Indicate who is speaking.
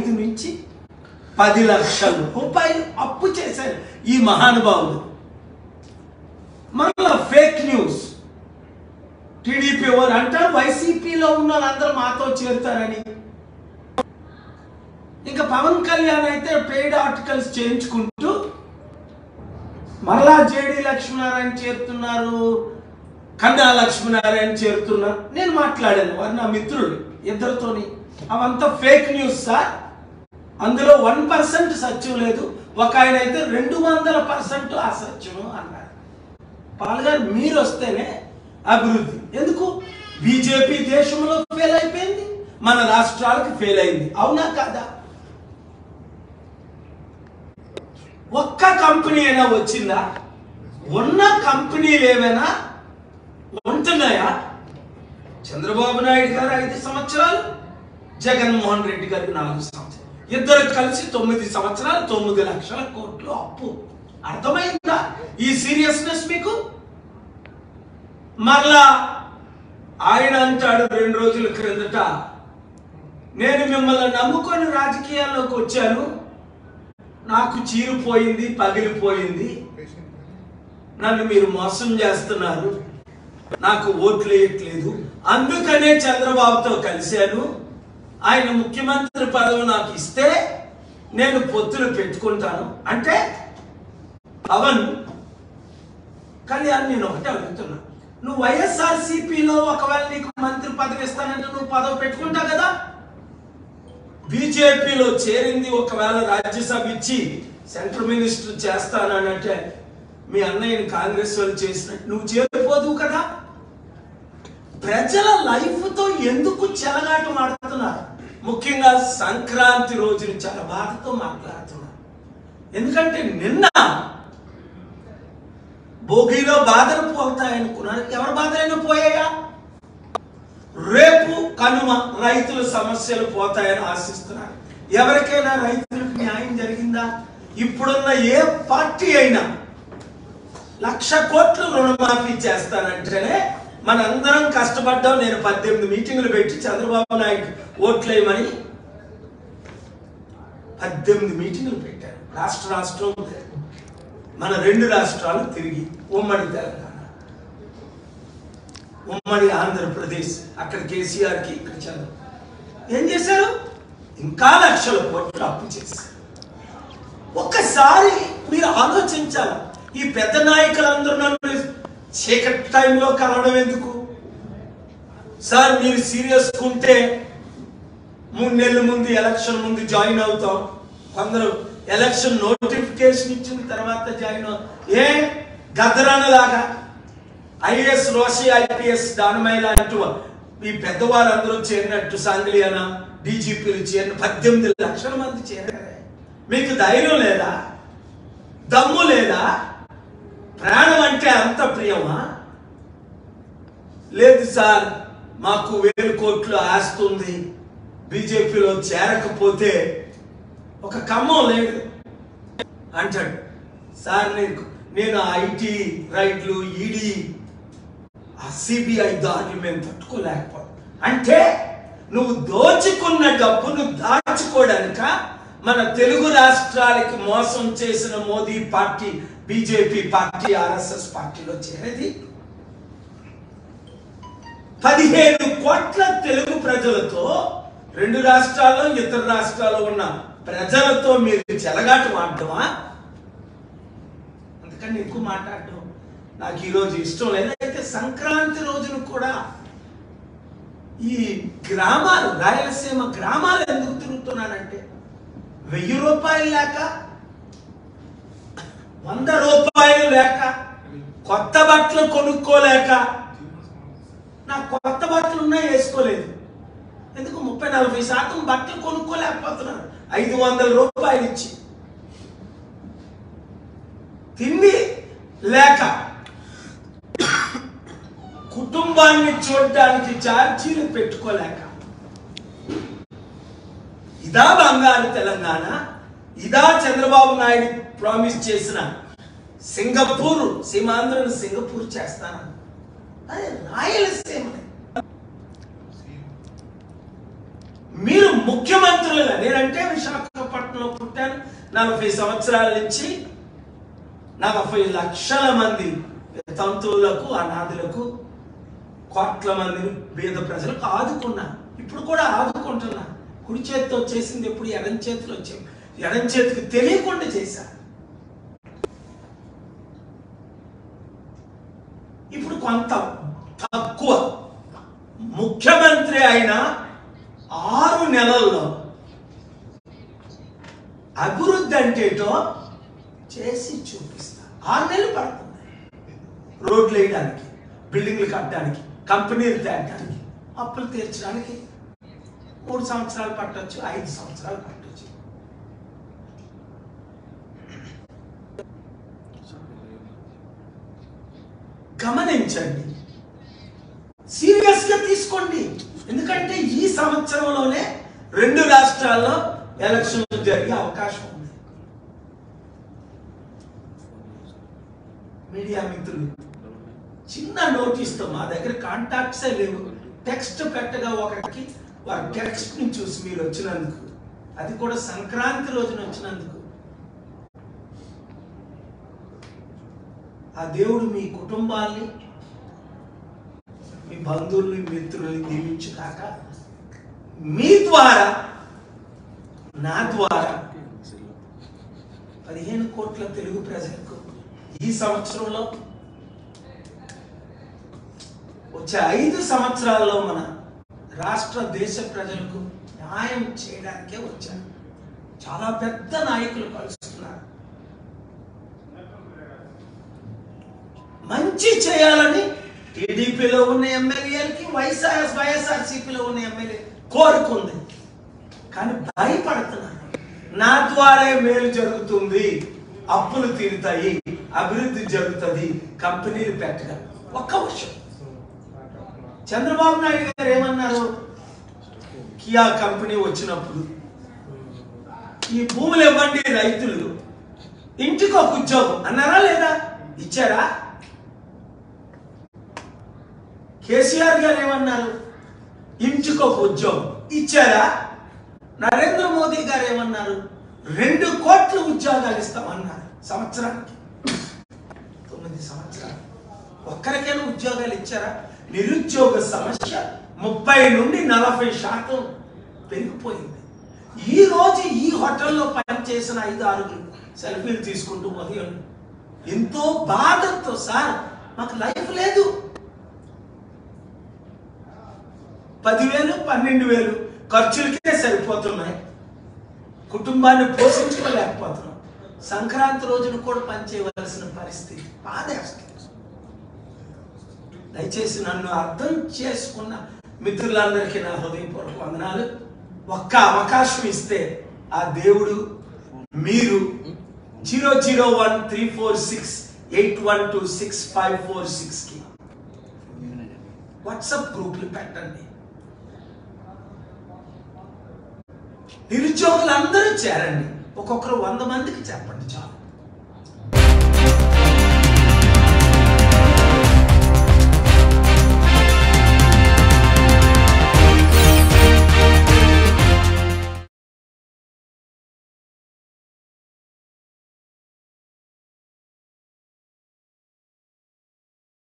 Speaker 1: ఐదు నుంచి పది లక్షల రూపాయలు అప్పు చేశారు ఈ మహానుభావులు మళ్ళా ఫేక్ న్యూస్ టీడీపీ వారు అంటారు వైసీపీలో ఉన్న వాళ్ళందరూ మాతో చేరుతారని ఇంకా పవన్ కళ్యాణ్ అయితే పెయిడ్ ఆర్టికల్స్ చేయించుకుంటూ మరలా జేడి లక్ష్మీనారాయణ చేరుతున్నారు కన్నా లక్ష్మీనారాయణ చేరుతున్నారు నేను మాట్లాడాను వారు నా మిత్రుడు ఇద్దరితోని అవంతా ఫేక్ న్యూస్ సార్ అందులో వన్ పర్సెంట్ సత్యం లేదు ఒక ఆయన అయితే రెండు వందల పర్సెంట్ అసత్యము అన్నారు పాల్గారు మీరు వస్తేనే అభివృద్ధి ఎందుకు బీజేపీ దేశంలో ఫెయిల్ అయిపోయింది మన రాష్ట్రాలకు ఫెయిల్ అయింది అవునా కాదా ఒక్క కంపెనీ అయినా వచ్చిందా ఉన్న కంపెనీలు ఏమైనా ఉంటున్నాయా చంద్రబాబు నాయుడు గారు ఐదు సంవత్సరాలు జగన్మోహన్ రెడ్డి గారికి నాలుగు సంవత్సరాలు ఇద్దరు కలిసి తొమ్మిది సంవత్సరాలు తొమ్మిది లక్షల కోట్లు అప్పు అర్థమైందా ఈ సీరియస్నెస్ మీకు మరలా ఆయన అంటాడు రెండు రోజుల క్రిందట నేను మిమ్మల్ని నమ్ముకొని రాజకీయాల్లోకి వచ్చాను నాకు చీరిపోయింది పగిలిపోయింది నన్ను మీరు మోసం చేస్తున్నారు నాకు ఓట్లు వేయట్లేదు అందుకనే చంద్రబాబుతో కలిశాను ఆయన ముఖ్యమంత్రి పదవి నాకు ఇస్తే నేను పొత్తులు పెట్టుకుంటాను అంటే పవన్ కళ్యాణ్ నేను ఒకటే అడుగుతున్నా నువ్వు వైఎస్ఆర్సీపీలో ఒకవేళ నీకు మంత్రి పదవి ఇస్తానంటే నువ్వు పదవి పెట్టుకుంటావు కదా బీజేపీలో చేరింది ఒకవేళ రాజ్యసభ ఇచ్చి సెంట్రల్ మినిస్టర్ చేస్తానంటే మీ అన్నయ్యని కాంగ్రెస్ వాళ్ళు చేసినట్టు నువ్వు చేరిపోదువు కదా ప్రజల లైఫ్ తో ఎందుకు చెలగాట మాడుతున్నారు ముఖ్యంగా సంక్రాంతి రోజున చాలా బాధతో మాట్లాడుతున్నారు ఎందుకంటే నిన్న భోగిలో బాధలు పోతాయనుకున్నారు ఎవరి బాధలైనా పోయాయా రేపు కనుమ రైతుల సమస్యలు పోతాయని ఆశిస్తున్నారు ఎవరికైనా రైతులకు న్యాయం జరిగిందా ఇప్పుడున్న ఏ పార్టీ అయినా లక్ష కోట్లు రుణమాఫీ చేస్తానంటేనే మనందరం కష్టపడ్డాం నేను పద్దెనిమిది మీటింగులు పెట్టి చంద్రబాబు నాయుడు ఓట్లేయమని పద్దెనిమిది మీటింగులు పెట్టారు రాష్ట్ర రాష్ట్రం మన రెండు రాష్ట్రాలు తిరిగి ఉమ్మడి తెలంగాణ ఉమ్మడి ఆంధ్రప్రదేశ్ అక్కడ కేసీఆర్కి ఇక్కడ చంద్ర ఏం చేశారు ఇంకా లక్షల కోట్లు అప్పు చేశారు ఒక్కసారి మీరు ఆలోచించాలి ఈ పెద్ద నాయకులందరూ నన్ను చీకటి టైంలో కలవడం ఎందుకు సార్ మీరు సీరియస్ ఉంటే మూడు నెలల ముందు ఎలక్షన్ ముందు జాయిన్ అవుతాం కొందరు ఎలక్షన్ నోటిఫికేషన్ ఇచ్చిన తర్వాత జాయిన్ అవు ఏ గద్దరానలాగా ఐఏఎస్ రోషి ఐపీఎస్ దానిమైల అంటూ ఈ పెద్దవారందరూ చేరినట్టు సాంగ్లియానా డీజీపీలు చేరిన పద్దెనిమిది లక్షల మంది చేరారు మీకు ధైర్యం లేదా దమ్ము లేదా ప్రాణం అంటే అంత ప్రియమా లేదు సార్ మాకు వేలు కోట్లు ఆస్తుంది బీజేపీలో చేరకపోతే ఒక ఖమ్మం లేదు అంటాడు సార్ నేను నేను ఐటీ రైట్లు ఈడీ ఆ సిబిఐ దాడులు మేము తట్టుకోలేకపోతాం అంటే నువ్వు దోచుకున్న డబ్బును దాచుకోవడానిక మన తెలుగు రాష్ట్రాలకి మోసం చేసిన Modi party BJP party RSS పార్టీలో చేరేది పదిహేను కోట్ల తెలుగు ప్రజలతో రెండు రాష్ట్రాల్లో ఇతర రాష్ట్రాల్లో ఉన్న ప్రజలతో మీరు చెలగాట మాడటమా అందుకని ఎక్కువ మాట్లాడటం నాకు ఈరోజు ఇష్టం లేదు అయితే సంక్రాంతి రోజున కూడా ఈ గ్రామాలు రాయలసీమ గ్రామాలు ఎందుకు తిరుగుతున్నానంటే వెయ్యి రూపాయలు లేక వంద రూపాయలు లేక కొత్త బట్టలు కొనుక్కోలేక నా కొత్త బట్టలు ఉన్నాయి వేసుకోలేదు ఎందుకు ముప్పై నలభై శాతం బట్టలు కొనుక్కోలేకపోతున్నాను ఐదు వందల రూపాయలు ఇచ్చి తిండి లేక కుటుంబాన్ని చూడడానికి ఛార్జీలు పెట్టుకోలేక ఇదా బంగారు తెలంగాణ ఇదా చంద్రబాబు నాయుడు ప్రామిస్ చేసిన సింగపూర్ సీమాంధ్రను సింగపూర్ చేస్తాను అదే రాయలసీమ మీరు ముఖ్యమంత్రులుగా నేనంటే విశాఖపట్నంలో పుట్టాను నలభై సంవత్సరాల నుంచి నలభై లక్షల మంది తంతువులకు అనాథులకు కోట్ల మందిని పేద ప్రజలకు ఆదుకున్నా ఇప్పుడు కూడా ఆదుకుంటున్నా కుడి చేతితో చేసింది ఎప్పుడు ఎడం చేతిలో వచ్చే ఎడం చేతికి తెలియకుండా చేశా ఇప్పుడు కొంత తక్కువ ముఖ్యమంత్రి అయిన ఆరు నెలల్లో అభివృద్ధి అంటేటో చేసి చూపిస్తా ఆరు నెలలు పడుతుంది రోడ్లు వేయడానికి బిల్డింగ్లు కట్టడానికి కంపెనీలు తేడానికి అప్పులు తీర్చడానికి మూడు సంవత్సరాలు పట్టొచ్చు ఐదు సంవత్సరాలు పట్టొచ్చు గమనించండి సీరియస్ గా తీసుకోండి ఎందుకంటే ఈ సంవత్సరంలోనే రెండు రాష్ట్రాల్లో ఎలక్షన్లు జరిగే అవకాశం ఉంది మీడియా మిత్రులు చిన్న నోటీస్తో మా దగ్గర కాంటాక్ట్సే లేవు టెక్స్ట్ పెట్టగా ఒకరికి వారి టెక్స్ట్ ని చూసి మీరు వచ్చినందుకు అది కూడా సంక్రాంతి రోజున వచ్చినందుకు ఆ దేవుడు మీ కుటుంబాల్ని మీ బంధువుల్ని మిత్రుల్ని దీవించుగాక మీ ద్వారా నా ద్వారా పదిహేను కోట్ల తెలుగు ప్రజలకు ఈ సంవత్సరంలో వచ్చే ఐదు సంవత్సరాల్లో మన రాష్ట్ర దేశ ప్రజలకు న్యాయం చేయడానికే వచ్చారు చాలా పెద్ద నాయకులు కలుస్తున్నారు మంచి చేయాలని టీడీపీలో ఉన్న ఎమ్మెల్యేలకి వైఎస్ఆర్ వైఎస్ఆర్సీపీలో ఉన్న ఎమ్మెల్యే కోరుకుంది కానీ భయపడుతున్నారు నా ద్వారా మేలు జరుగుతుంది అప్పులు తీరుతాయి అభివృద్ధి జరుగుతుంది కంపెనీలు పెట్టగా ఒక్క విషయం చంద్రబాబు నాయుడు గారు ఏమన్నారు కియా కంపెనీ వచ్చినప్పుడు ఈ భూములు ఇవ్వండి రైతులు ఇంటికి ఒక ఉద్యోగం అన్నారా లేదా ఇచ్చారా కేసీఆర్ గారు ఏమన్నారు ఇంటికి ఒక ఉద్యోగం ఇచ్చారా నరేంద్ర మోదీ గారు ఏమన్నారు రెండు కోట్ల ఉద్యోగాలు ఇస్తామన్నారు సంవత్సరానికి తొమ్మిది సంవత్సరాలు ఒక్కరికైనా ఉద్యోగాలు ఇచ్చారా నిరుద్యోగ సమస్య ముప్పై నుండి నలభై శాతం పెరిగిపోయింది ఈ రోజు ఈ హోటల్లో పనిచేసిన ఐదు ఆరుగురు సెల్ఫీలు తీసుకుంటూ ఉదయం ఎంతో బాధతో సార్ మాకు లైఫ్ లేదు పదివేలు పన్నెండు వేలు ఖర్చులకే సరిపోతున్నాయి కుటుంబాన్ని పోషించుకోలేకపోతున్నాం సంక్రాంతి రోజున కూడా పనిచేయవలసిన పరిస్థితి బాధేస్తుంది దయచేసి నన్ను అర్థం చేసుకున్న మిత్రులందరికీ నా హృదయపూర్వక వందనాలు ఒక్క అవకాశం ఇస్తే ఆ దేవుడు మీరు zero zero one three four six eight one two six five four సిక్స్కి వాట్సాప్ గ్రూపులు పెట్టండి నిరుద్యోగులందరూ చేరండి ఒక్కొక్కరు వంద మందికి చెప్పండి చాలు